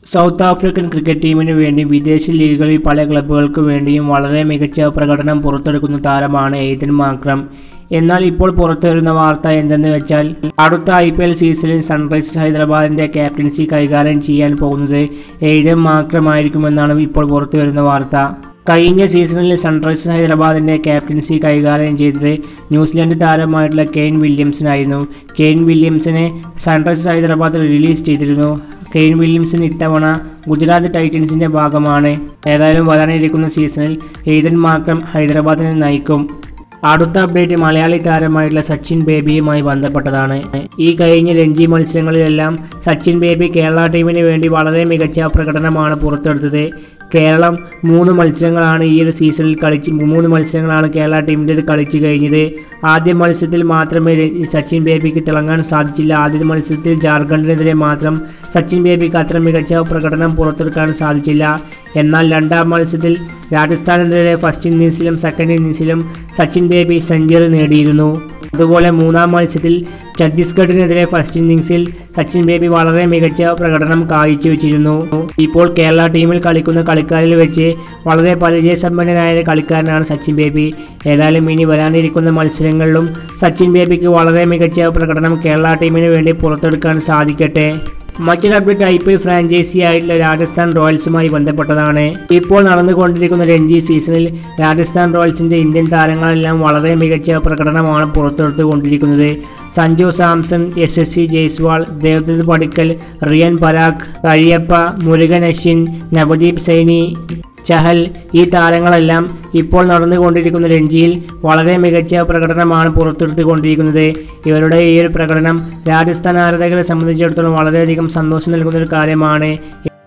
south African cricket ടീമിന് വേണ്ടി വിദേശ ലീഗുകളിൽ പല ക്ലബ്ബുകൾക്ക് വേണ്ടിയും വളരെ മികച്ച പ്രകടനം പുറത്തെടുക്കുന്ന താരമാണ് എയ്തൻ മാക്രം എന്നാൽ ഇപ്പോൾ പുറത്തുവരുന്ന വാർത്ത എന്തെന്ന് വെച്ചാൽ അടുത്ത ഐ പി എൽ സീസണിൽ സൺറൈസേഴ്സ് ഹൈദരാബാദിന്റെ ക്യാപ്റ്റൻസി കൈകാര്യം ചെയ്യാൻ പോകുന്നത് എയ്തൻ മാക്രമായിരിക്കുമെന്നാണ് ഇപ്പോൾ പുറത്തുവരുന്ന വാർത്ത കഴിഞ്ഞ സീസണിൽ സൺറൈസേഴ്സ് ഹൈദരാബാദിന്റെ ക്യാപ്റ്റൻസി കൈകാര്യം ചെയ്തത് ന്യൂസിലാൻഡ് താരമായിട്ടുള്ള കെയ്ൻ വില്യംസനായിരുന്നു കെയ്ൻ വില്യംസിനെ സൺറൈസേഴ്സ് ഹൈദരാബാദ് റിലീസ് ചെയ്തിരുന്നു കെയ്ൻ വില്യംസൺ ഇത്തവണ ഗുജറാത്ത് ടൈറ്റൻസിന്റെ ഭാഗമാണ് ഏതായാലും വരാനിരിക്കുന്ന സീസണിൽ എയ്തൻ മാക്രം ഹൈദരാബാദിനെ നയിക്കും അടുത്ത അപ്ഡേറ്റ് മലയാളി താരമായിട്ടുള്ള സച്ചിൻ ബേബിയുമായി ബന്ധപ്പെട്ടതാണ് ഈ കഴിഞ്ഞ രഞ്ജി മത്സരങ്ങളിലെല്ലാം സച്ചിൻ ബേബി കേരള ടീമിന് വേണ്ടി വളരെ മികച്ച പ്രകടനമാണ് പുറത്തെടുത്തത് കേരളം മൂന്ന് മത്സരങ്ങളാണ് ഈ ഒരു സീസണിൽ കളിച്ച് മൂന്ന് മത്സരങ്ങളാണ് കേരള ടീമിൻ്റേത് കളിച്ചു കഴിഞ്ഞത് ആദ്യ മത്സരത്തിൽ മാത്രമേ ര- സച്ചിൻ ബേബിക്ക് തിളങ്ങാൻ സാധിച്ചില്ല ആദ്യ മത്സരത്തിൽ ജാർഖണ്ഡിനെതിരെ മാത്രം സച്ചിൻ ബേബിക്ക് അത്ര മികച്ച പ്രകടനം പുറത്തെടുക്കാൻ സാധിച്ചില്ല എന്നാൽ രണ്ടാം മത്സരത്തിൽ രാജസ്ഥാനെതിരെ ഫസ്റ്റ് ഇന്നിങ്സിലും സെക്കൻഡ് ഇന്നിങ്സിലും സച്ചിൻ ബേബി സെഞ്ചുറി നേടിയിരുന്നു അതുപോലെ മൂന്നാം മത്സരത്തിൽ ഛത്തീസ്ഗഡിനെതിരെ ഫസ്റ്റ് ഇന്നിങ്സിൽ സച്ചിൻ ബേബി വളരെ മികച്ച പ്രകടനം കാഴ്ചവെച്ചിരുന്നു ഇപ്പോൾ കേരള ടീമിൽ കളിക്കുന്ന കളിക്കാരിൽ വെച്ച് വളരെ പരിചയസമ്പന്നനായ കളിക്കാരനാണ് സച്ചിൻ ബേബി ഏതായാലും ഇനി വരാനിരിക്കുന്ന മത്സരങ്ങളിലും സച്ചിൻ ബേബിക്ക് വളരെ മികച്ച പ്രകടനം കേരള ടീമിന് വേണ്ടി പുറത്തെടുക്കാൻ സാധിക്കട്ടെ മറ്റൊരു update I P L franchise ആയിട്ടുള്ള രാജസ്ഥാൻ റോയൽസുമായി ബന്ധപ്പെട്ടതാണ് ഇപ്പോൾ നടന്നുകൊണ്ടിരിക്കുന്ന രഞ്ജി സീസണിൽ രാജസ്ഥാൻ റോയൽസിന്റെ ഇന്ത്യൻ താരങ്ങളെല്ലാം വളരെ മികച്ച പ്രകടനമാണ് പുറത്തെടുത്തുകൊണ്ടിരിക്കുന്നത് സഞ്ജു സാംസൺ എസ് എസ് സി ജയ്സ്വാൾ ദേവദത്ത് പടിക്കൽ റിയൻ പരാഗ് കഴിയപ്പ മുരുകൻ അശ്വിൻ നവദീപ് സൈനി ചഹൽ ഈ താരങ്ങളെല്ലാം ഇപ്പോൾ നടന്നുകൊണ്ടിരിക്കുന്ന രഞ്ജിയിൽ വളരെ മികച്ച പ്രകടനമാണ് പുറത്തെടുത്തുകൊണ്ടിരിക്കുന്നത് ഇവരുടെ ഈ ഒരു പ്രകടനം രാജസ്ഥാൻ ആരാധകരെ സംബന്ധിച്ചിടത്തോളം വളരെയധികം സന്തോഷം നൽകുന്ന ഒരു കാര്യമാണ്